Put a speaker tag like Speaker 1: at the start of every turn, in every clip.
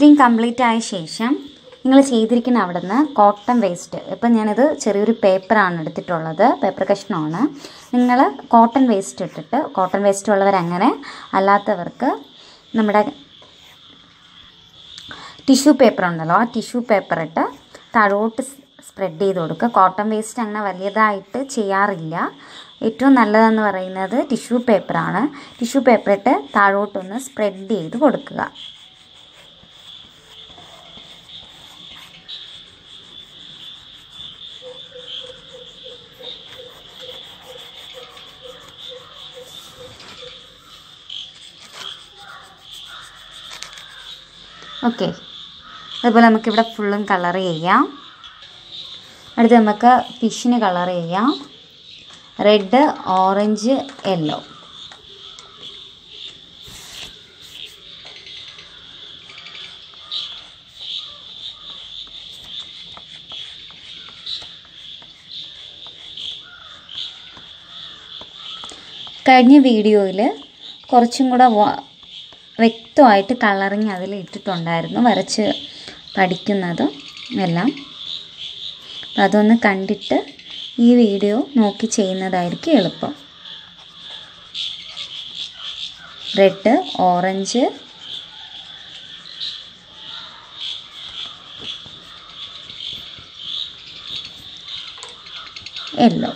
Speaker 1: ഇത്രയും കംപ്ലീറ്റ് ആയ ശേഷം നിങ്ങൾ ചെയ്തിരിക്കുന്ന അവിടെ നിന്ന് കോട്ടൺ വേസ്റ്റ് ഇപ്പം ഞാനിത് ചെറിയൊരു പേപ്പറാണ് എടുത്തിട്ടുള്ളത് പേപ്പർ കഷ്ണമാണ് നിങ്ങൾ കോട്ടൺ വേസ്റ്റ് ഇട്ടിട്ട് കോട്ടൺ വേസ്റ്റ് ഉള്ളവരങ്ങനെ അല്ലാത്തവർക്ക് നമ്മുടെ ടിഷ്യൂ പേപ്പർ ഉണ്ടല്ലോ ആ ടിഷ്യൂ പേപ്പർ ഇട്ട് താഴോട്ട് സ്പ്രെഡ് ചെയ്ത് കൊടുക്കുക കോട്ടൺ വേസ്റ്റ് അങ്ങനെ വലിയതായിട്ട് ചെയ്യാറില്ല ഏറ്റവും നല്ലതെന്ന് പറയുന്നത് ടിഷ്യൂ പേപ്പറാണ് ടിഷ്യൂ പേപ്പർ ഇട്ട് താഴോട്ടൊന്ന് സ്പ്രെഡ് ചെയ്ത് കൊടുക്കുക ഓക്കെ അതുപോലെ നമുക്കിവിടെ ഫുള്ളും കളർ ചെയ്യാം അടുത്ത് നമുക്ക് ഫിഷിന് കളർ ചെയ്യാം റെഡ് ഓറഞ്ച് യെല്ലോ കഴിഞ്ഞ വീഡിയോയിൽ കുറച്ചും കൂടെ വ- വ്യക്തമായിട്ട് കളറിങ് അതിൽ ഇട്ടിട്ടുണ്ടായിരുന്നു വരച്ച് പഠിക്കുന്നത് എല്ലാം അപ്പം അതൊന്ന് കണ്ടിട്ട് ഈ വീഡിയോ നോക്കി ചെയ്യുന്നതായിരിക്കും എളുപ്പം റെഡ് ഓറഞ്ച് യെല്ലോ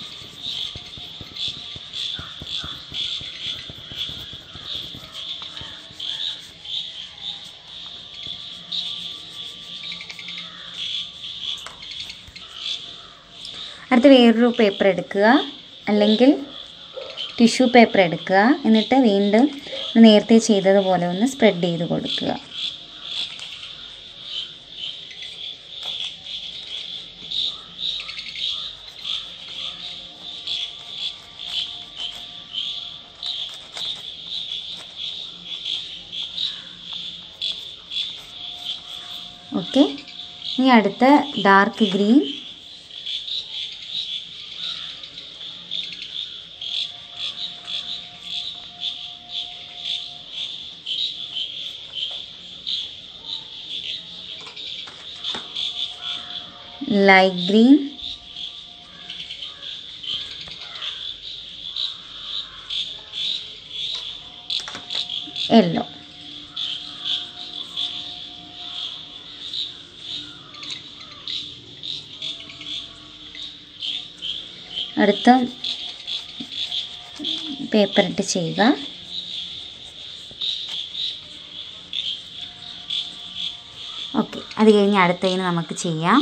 Speaker 1: അടുത്ത് വേറൊരു പേപ്പർ എടുക്കുക അല്ലെങ്കിൽ ടിഷ്യൂ പേപ്പർ എടുക്കുക എന്നിട്ട് വീണ്ടും നേരത്തെ ചെയ്തതുപോലെ ഒന്ന് സ്പ്രെഡ് ചെയ്ത് കൊടുക്കുക ഓക്കെ ഇനി അടുത്ത dark green light green yellow അടുത്ത പേപ്പർ ഇട്ട് ചെയ്യുക ഓക്കെ അത് കഴിഞ്ഞ് അടുത്തതിന് നമുക്ക് ചെയ്യാം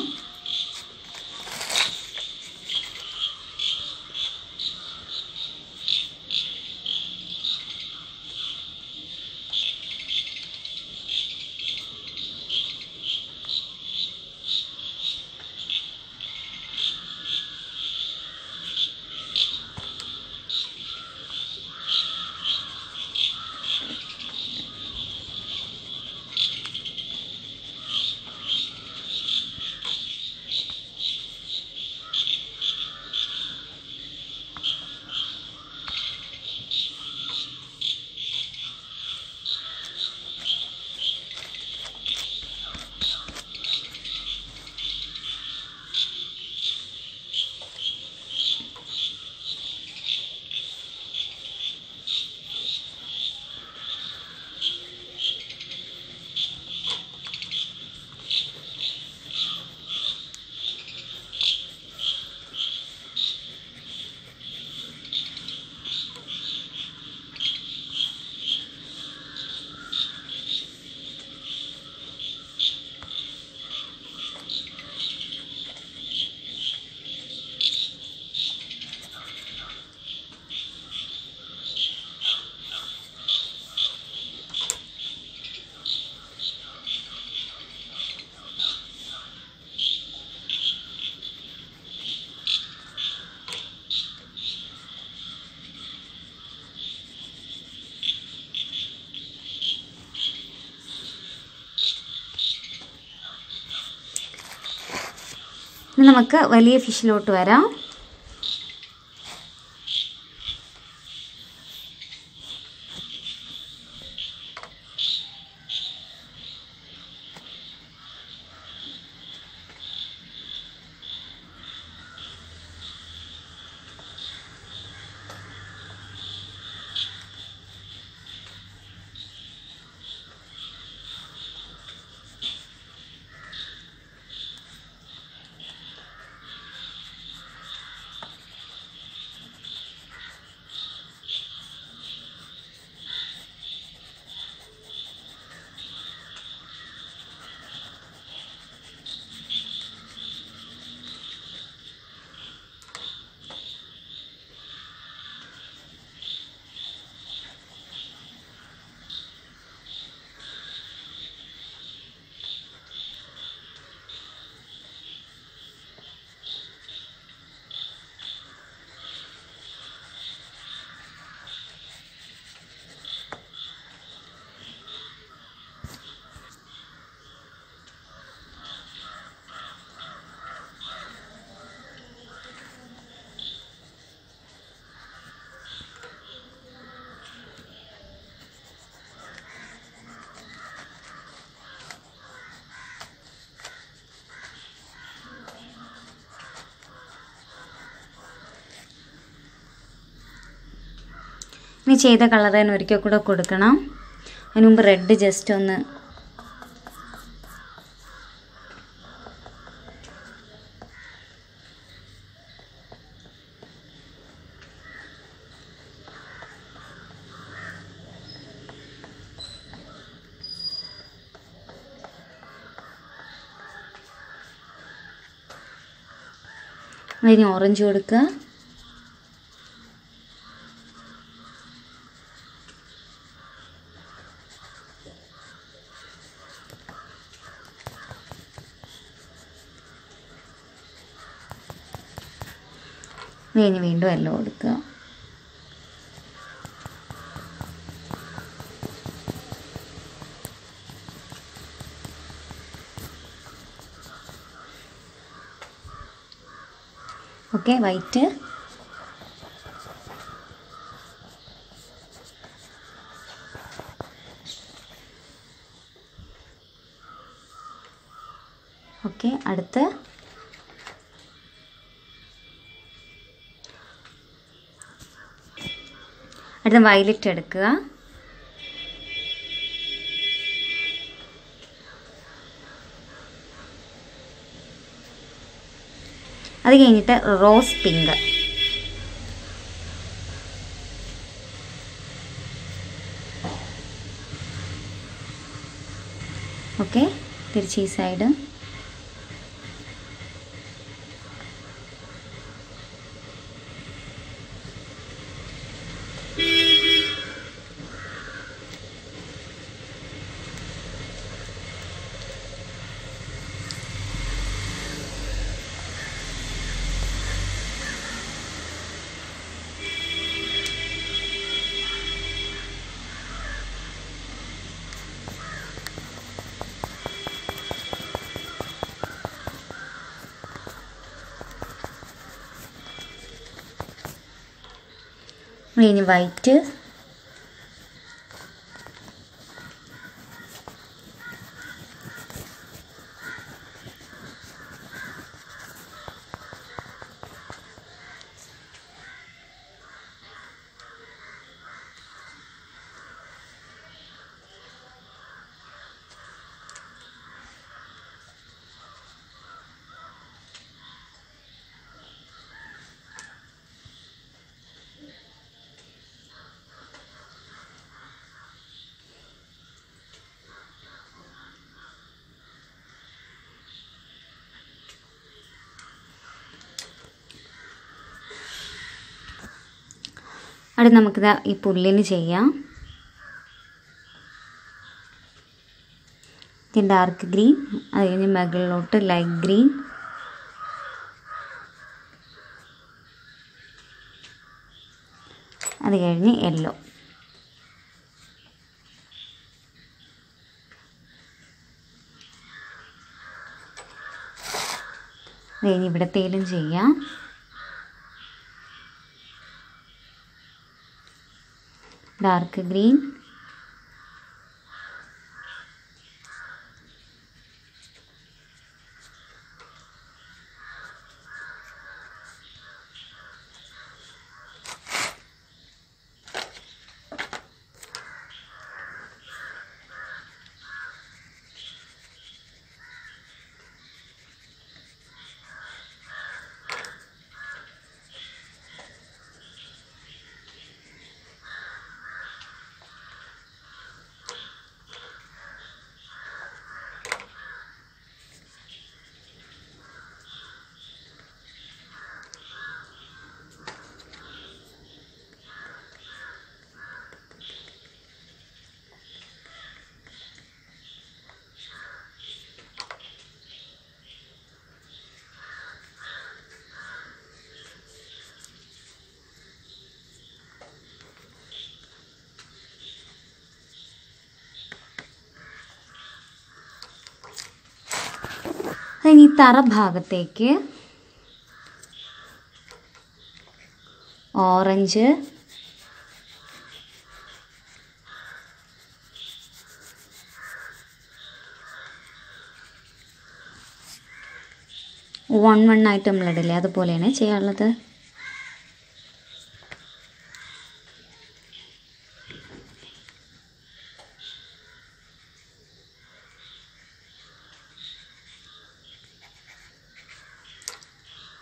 Speaker 1: ഇനി നമുക്ക് വലിയ ഫിഷിലോട്ട് വരാം ഇനി ചെയ്ത കളർ തന്നെ ഒരിക്കൽ കൂടെ കൊടുക്കണം അതിന് മുമ്പ് റെഡ് ജസ്റ്റ് ഒന്ന് അതിന് ഓറഞ്ച് കൊടുക്കുക കഴിഞ്ഞ് വീണ്ടും യെല്ലോ കൊടുക്കുക ഓക്കെ വൈറ്റ് ഓക്കെ അടുത്ത് അടുത്ത വയലറ്റ് എടുക്കുക അത് കഴിഞ്ഞിട്ട് റോസ് പിങ്ക് ഓക്കെ തിരിച്ച് ഈ സൈഡ് ഇനി വൈറ്റ് അടുത്ത് നമുക്കിത് ഈ പുല്ലിന് ചെയ്യാം ഡാർക്ക് ഗ്രീൻ അത് കഴിഞ്ഞ് മുകളിലോട്ട് ലൈറ്റ് ഗ്രീൻ അത് കഴിഞ്ഞ് യെല്ലോ അത് കഴിഞ്ഞ് ഇവിടത്തേലും ചെയ്യാം ഡാർക്ക് ഗ്രീൻ അതിന് ഈ തറ ഭാഗത്തേക്ക് ഓറഞ്ച് വൺ വൺ ആയിട്ട് നമ്മളിടില്ലേ അതുപോലെയാണ് ചെയ്യാനുള്ളത്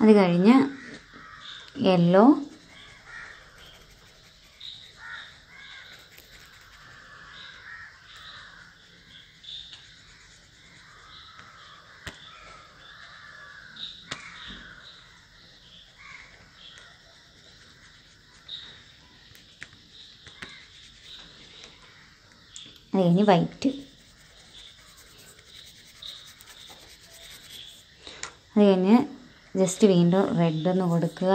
Speaker 1: അത് കഴിഞ്ഞ് യെല്ലോ അത് കഴിഞ്ഞ് വൈറ്റ് അത് കഴിഞ്ഞ് ജസ്റ്റ് വീണ്ടും റെഡ് ഒന്ന് കൊടുക്കുക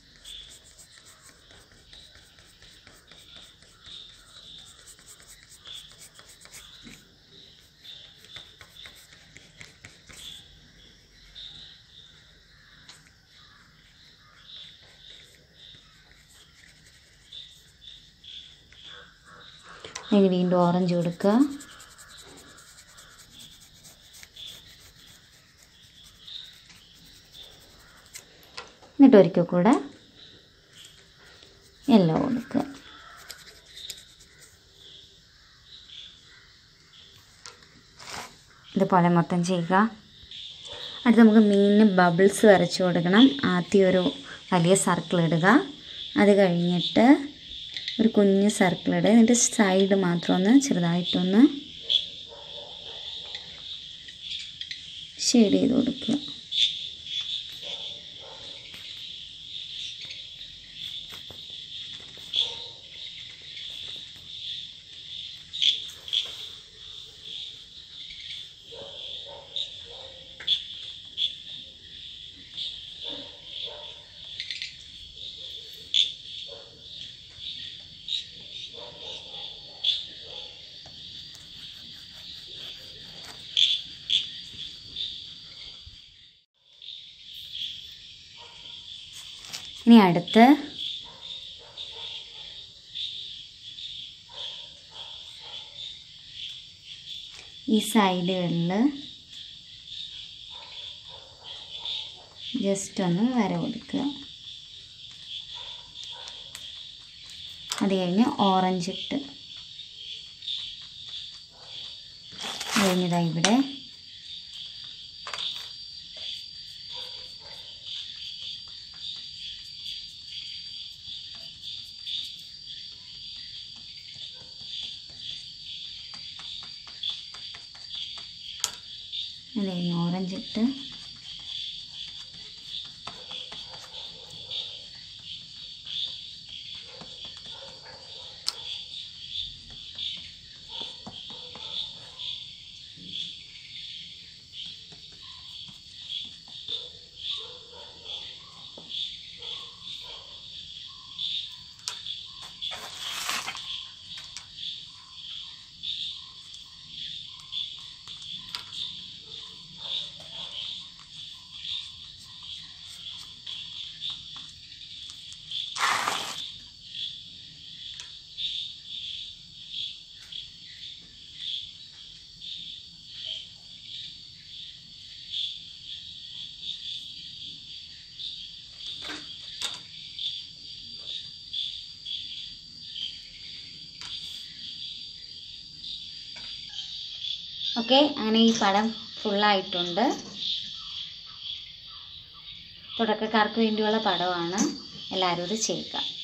Speaker 1: അതിന് വീണ്ടും ഓറഞ്ച് കൊടുക്കുക എന്നിട്ട് ഒരിക്കൽ കൂടെ യെല്ലോ കൊടുക്കുക ഇതുപോലെ മൊത്തം ചെയ്യുക അടുത്ത് നമുക്ക് മീനിന് ബബിൾസ് വരച്ചു കൊടുക്കണം ആദ്യം ഒരു വലിയ സർക്കിൾ ഇടുക അത് കഴിഞ്ഞിട്ട് ഒരു കുഞ്ഞ് സർക്കിൾ ഇടുക എന്നിട്ട് സൈഡ് മാത്രം ഒന്ന് ചെറുതായിട്ടൊന്ന് ഷെയ്ഡ് ചെയ്ത് കൊടുക്കുക ഇനി അടുത്ത് ഈ സൈഡുകളിൽ ജസ്റ്റ് ഒന്ന് വര കൊടുക്കുക അത് കഴിഞ്ഞ് ഓറഞ്ച് ഇട്ട് കഴിഞ്ഞതാ ഇവിടെ അത് കഴിഞ്ഞ് ഓറഞ്ച് ഇട്ട് ഓക്കെ അങ്ങനെ ഈ പടം ഫുള്ളായിട്ടുണ്ട് തുടക്കക്കാർക്ക് വേണ്ടിയുള്ള പടമാണ് എല്ലാവരും ഇത് ചെയ്യുക